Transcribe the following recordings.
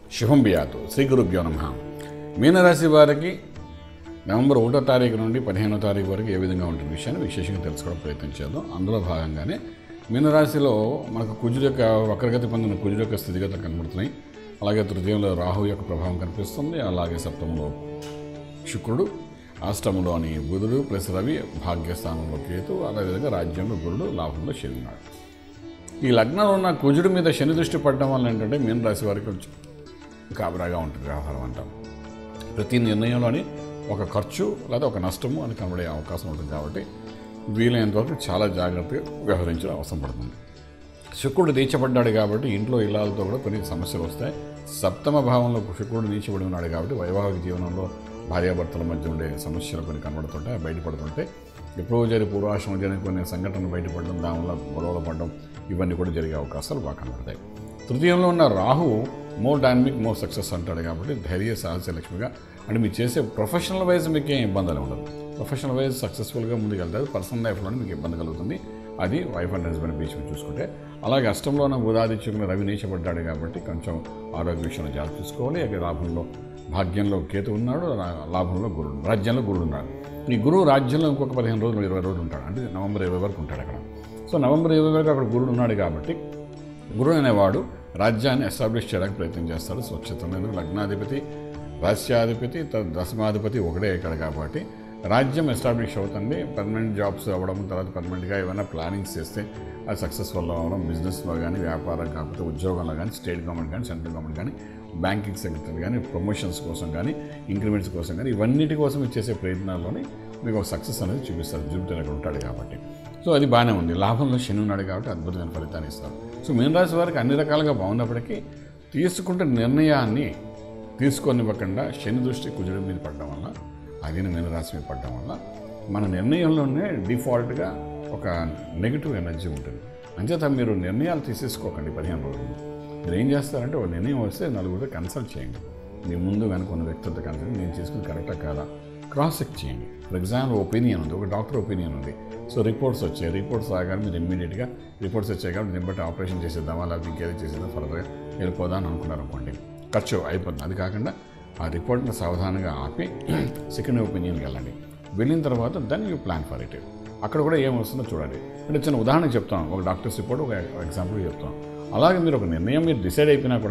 శుభం బియాతు శ్రీ గురుభ్యో నమ మీనరాశి వారికి నవంబర్ ఒకటో తారీఖు నుండి పదిహేనో తారీఖు వరకు ఏ విధంగా ఉంటుంది విషయాన్ని విశేషంగా తెలుసుకోవడం ప్రయత్నం చేద్దాం అందులో భాగంగానే మీనరాశిలో మనకు కుజుడు యొక్క వక్రగతి పొందిన కుజుడు యొక్క స్థితిగతులు కనబడుతున్నాయి అలాగే తృతీయంలో రాహు యొక్క ప్రభావం కనిపిస్తుంది అలాగే సప్తమంలో శుక్రుడు అష్టములోని బుధుడు ప్లస్ రవి భాగ్యస్థానంలో కేతు అదేవిధంగా రాజ్యంలో గురుడు లాభంలో శని ఉన్నాడు ఈ లగ్నంలో ఉన్న కుజుడి మీద శని దృష్టి పడడం వల్ల ఏంటంటే మీన రాశి వారికి కొంచెం కాబరాగా ఉంటుంది వ్యవహారం అంటాం ప్రతి నిర్ణయంలోని ఒక ఖర్చు లేదా ఒక నష్టము అని కనబడే అవకాశం ఉంటుంది కాబట్టి వీలైనంత వరకు చాలా జాగ్రత్తగా వ్యవహరించడం అవసరం పడుతుంది శుక్రుడు నీచబడ్డాడు కాబట్టి ఇంట్లో ఇళ్లతో కూడా కొన్ని సమస్యలు వస్తాయి సప్తమ భావంలో శుక్రుడు నీచబడి ఉన్నాడు కాబట్టి వైవాహిక జీవనంలో భార్యాభర్తల మధ్య ఉండే సమస్యలు కొన్ని కనబడుతుంటాయి బయటపడుతుంటాయి ఎప్పుడో జరిగి పూర్వాశ్రమం జరిగిన కొన్ని సంఘటనలు బయటపడడం దానివల్ల గొడవలు పడడం ఇవన్నీ కూడా జరిగే అవకాశాలు బాగా కనబడతాయి తృతీయంలో ఉన్న Rahu more dynamic more success అంటాడు కాబట్టి ధైర్య సాహస లక్ష్మిగా అంటే మీరు చేసే ప్రొఫెషనల్ వైజ్ మీకు ఏం ఇబ్బందులు ఉండదు ప్రొఫెషనల్ వైజ్ సక్సెస్ఫుల్గా ముందుకు వెళ్తారు పర్సనల్ లైఫ్లోనే మీకు ఇబ్బంది కలుగుతుంది అది వైఫ్ అండ్ హస్బెండ్ బీచ్ చూసుకుంటే అలాగే అష్టంలోన బుధాదిత్యుకుని రవి నీచబడ్డాడు కాబట్టి కొంచెం ఆరోగ్య విషయంలో జాగ్రత్త చూసుకోవాలి అలాగే లాభంలో భాగ్యంలో కేతు ఉన్నాడు లా- లాభంలో గురుడు రాజ్యంలో గురుడు ఉన్నాడు ఈ గురువు రాజ్యంలో ఇంకొక పదిహేను రోజులు ఇరవై రోజులు ఉంటాడు అంటే నవంబర్ ఇరవై వరకు ఉంటాడు అక్కడ సో నవంబర్ ఇరవై వరకు అక్కడ గురుడు ఉన్నాడు కాబట్టి గురుడు అనేవాడు రాజ్యాన్ని ఎస్టాబ్లిష్ చేయడానికి ప్రయత్నం చేస్తాడు స్వచ్ఛతమైన లగ్నాధిపతి రాష్ట్రాధిపతి త- దశమాధిపతి ఒకటే ఇక్కడ కాబట్టి రాజ్యం ఎస్టాబ్లిష్ అవుతుంది పర్మనెంట్ జాబ్స్ అవ్వడం తర్వాత పర్మనెంట్గా ఏమైనా ప్లానింగ్స్ చేస్తే అది సక్సెస్ఫుల్ అవ్వడం బిజినెస్లో కానీ వ్యాపారం కాకపోతే ఉద్యోగంలో కానీ స్టేట్ గవర్నమెంట్ కానీ సెంట్రల్ గవర్నమెంట్ కానీ బ్యాంకింగ్ సెక్టర్ కానీ ప్రమోషన్స్ కోసం కానీ ఇంక్రిమెంట్స్ కోసం కానీ ఇవన్నిటి కోసం మీరు చేసే ప్రయత్నాల్లోనే మీకు ఒక సక్సెస్ అనేది చూపిస్తారు జూపిటర్ అక్కడ ఉంటాడు కాబట్టి సో అది బాగానే ఉంది లాభంలో శని ఉన్నాడు కాబట్టి అద్భుతమైన ఫలితాన్ని ఇస్తారు సో మీనరాశి వారికి అన్ని రకాలుగా బాగున్నప్పటికీ తీసుకుంటున్న నిర్ణయాన్ని తీసుకొనివ్వకుండా శని దృష్టి కుజుడి మీద పడడం వల్ల అదిన మీనరాశి మీద పడడం వల్ల మన నిర్ణయంలోనే డిఫాల్ట్గా ఒక నెగిటివ్ ఎనర్జీ ఉంటుంది అంచేత మీరు నిర్ణయాలు తీసేసుకోకండి పదిహేను రోజులు మీరు ఏం చేస్తారంటే ఒక నిర్ణయం వస్తే నలుగురితో కన్సల్ట్ చేయండి మీ ముందు వెనక ఉన్న వ్యక్తులతో కన్సల్ట్ నేను చేసుకుని కరెక్టా కాదా క్రాస్ చెక్ చేయండి ఫర్ ఎగ్జాంపుల్ ఒపీనియన్ ఉంది ఒక డాక్టర్ ఒపీనియన్ ఉంది సో రిపోర్ట్స్ వచ్చాయి రిపోర్ట్స్ రాగానే మీరు ఇమ్మీడియట్గా రిపోర్ట్స్ వచ్చాయి కాబట్టి దీన్ని బట్టి ఆపరేషన్ చేసేద్దామా లేకపోతే ఇంకేదో చేసేద్దాం ఫర్దర్గా వెళ్ళిపోదా అని అనుకున్నారు అనుకోండి ఖర్చు అయిపోతుంది అది కాకుండా ఆ రిపోర్ట్ని సావధానంగా ఆపి సెకండ్ ఒపీనియన్కి వెళ్ళండి వెళ్ళిన తర్వాత then you plan for it అక్కడ కూడా ఏం వస్తుందో చూడండి అంటే చిన్న ఉదాహరణ చెప్తాను ఒక డాక్టర్స్ రిపోర్ట్ ఒక ఎగ్జాంపుల్ చెప్తాను అలాగే మీరు ఒక నిర్ణయం మీరు డిసైడ్ అయిపోయినా కూడా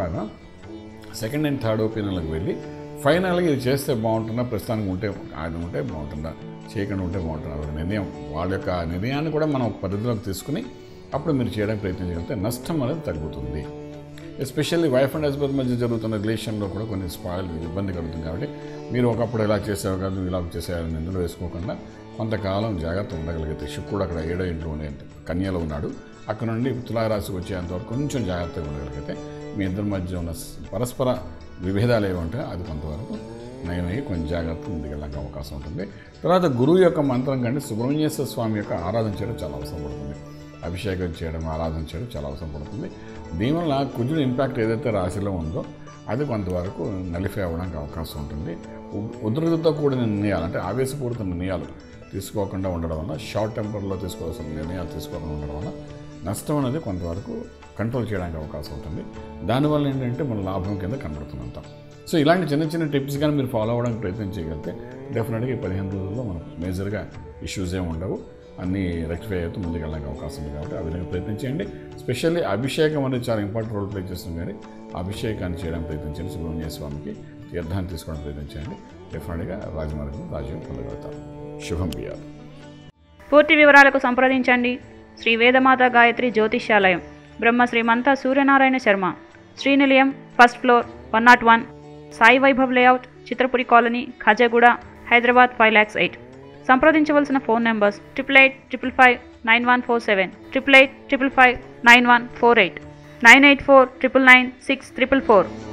సెకండ్ అండ్ థర్డ్ ఒపీనియన్లకు వెళ్ళి ఫైనల్గా ఇది చేస్తే బాగుంటుందా ప్రస్తుతానికి ఉంటే అది ఉంటే బాగుంటుందా చేయకుండా ఉంటే బాగుంటుందా ఒక నిర్ణయం వాళ్ళ యొక్క నిర్ణయాన్ని కూడా మనం పరిధిలోకి తీసుకుని అప్పుడు మీరు చేయడానికి ప్రయత్నం చేయగలిగితే నష్టం అనేది తగ్గుతుంది ఎస్పెషల్లీ వైఫ్ అండ్ హస్బెండ్ మధ్య జరుగుతున్న రిలేషన్లో కూడా కొన్ని స్పాయిల్ ఇబ్బంది కలుగుతుంది కాబట్టి మీరు ఒకప్పుడు ఇలా చేసేవారు కాదు ఇలా చేసేవారు నిందలు వేసుకోకుండా కొంతకాలం జాగ్రత్త ఉండగలిగితే శుక్రుడు అక్కడ ఏడో ఇంట్లో ఉండే కన్యలో ఉన్నాడు అక్కడ నుండి తులారాశికి వచ్చేంత వరకు కొంచెం జాగ్రత్తగా ఉండగలిగితే మీ ఇద్దరి మధ్య ఉన్న స్- పరస్పర విభేదాలు ఏమంటే అది కొంతవరకు నయమయ్యి కొంచెం జాగ్రత్త ముందుకెళ్ళడానికి అవకాశం ఉంటుంది తర్వాత గురువు యొక్క మంత్రం కంటే సుబ్రహ్మణ్యేశ్వర స్వామి యొక్క ఆరాధన చేయడం చాలా అవసరం పడుతుంది అభిషేకం చేయడం ఆరాధన చేయడం చాలా అవసరం పడుతుంది దీనివల్ల కుజుడు ఇంపాక్ట్ ఏదైతే రాశిలో ఉందో అది కొంతవరకు నలిఫై అవ్వడానికి అవకాశం ఉంటుంది ఉ- ఉధృతితో కూడిన నిర్ణయాలు అంటే ఆవేశపూరిత నిర్ణయాలు తీసుకోకుండా ఉండడం వల్ల షార్ట్ టెంపర్లో తీసుకోవాల్సిన నిర్ణయాలు తీసుకోకుండా ఉండడం వల్ల నష్టం అనేది కొంతవరకు కంట్రోల్ చేయడానికి అవకాశం ఉంటుంది దానివల్ల ఏంటంటే మన లాభం కింద కనబడుతుందంట సో ఇలాంటి చిన్న చిన్న టిప్స్ కానీ మీరు ఫాలో అవ్వడానికి ప్రయత్నం చేయగలిగితే డెఫినెట్గా ఈ పదిహేను రోజుల్లో మనకు మేజర్గా ఇష్యూస్ ఏమి ఉండవు అన్నీ రెక్టిఫై అవుతూ ముందుకు వెళ్ళడానికి అవకాశం ఉంది కాబట్టి ఆ విధంగా ప్రయత్నం చేయండి స్పెషల్లీ అభిషేకం అనేది చాలా ఇంపార్టెంట్ రోల్ ప్లే చేస్తుంది కానీ అభిషేకాన్ని చేయడానికి ప్రయత్నం చేయండి సుబ్రహ్మణ్య స్వామికి తీర్థాన్ని తీసుకోవడానికి ప్రయత్నం చేయండి డెఫినెట్గా రాజమార్గం రాజ్యం పొందగలుగుతారు శుభం బియ్యాలు పూర్తి వివరాలకు సంప్రదించండి Shri Vedamata Gayatri Jyotishyalayam Brahma Srimanta Suryanarayana Sharma Srinilayam first floor one nought one Sai Vaibhav layout Chitrapuri colony Khajaguda Hyderabad five lakhs eight సంప్రదించవలసిన phone numbers triple eight triple five nine one four seven triple eight triple five nine one four eight nine eight four triple nine six triple four